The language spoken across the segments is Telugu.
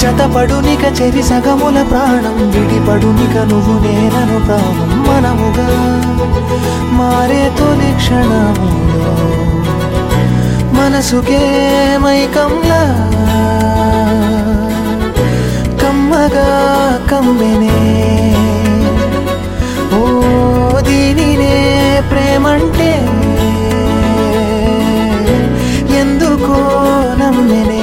జతపడునిక చెరి సగముల ప్రాణం విడిపడునిక నువ్వు నేనను ప్రాణం మనముగా మారే తొలి క్షణములో మనసుకే మైకంలా కమ్మగా కమ్మెనే ఓ దీనినే ప్రేమంటే ఎందుకో నమ్మెనే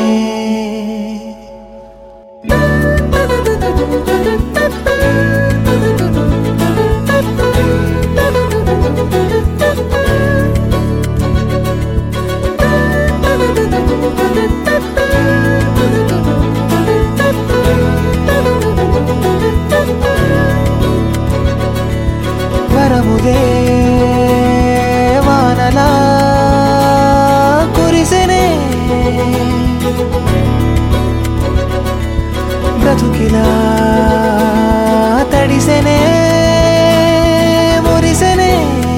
వరముదే వానలా కురిసెనే బ్రతుకిలా తడిసెనే మురిసెనే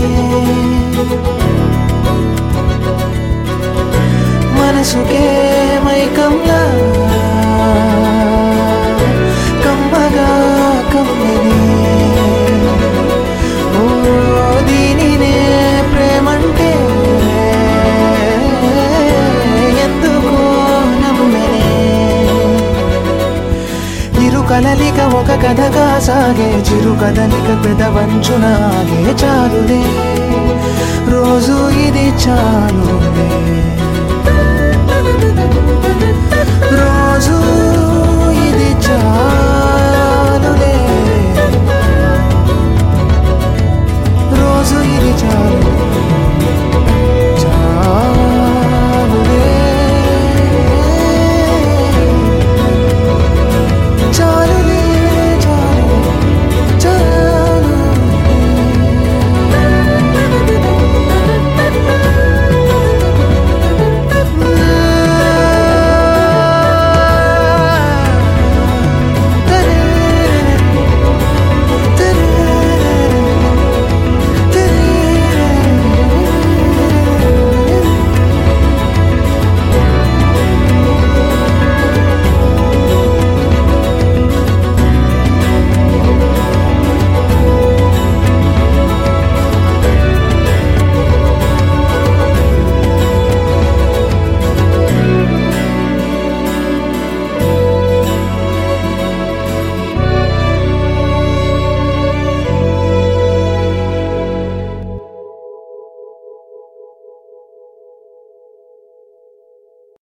మనసుకే మైకంలా కమ్మగా కమ్మెనే ఓ దీనినే ప్రేమంటే ఎందుకో నమ్మెనే ఇరు కలలిక ఒక కథగా సాగే చిరు కదలిక పెదవంచున ఆగే చాలులే రోజు ఇది చాలులే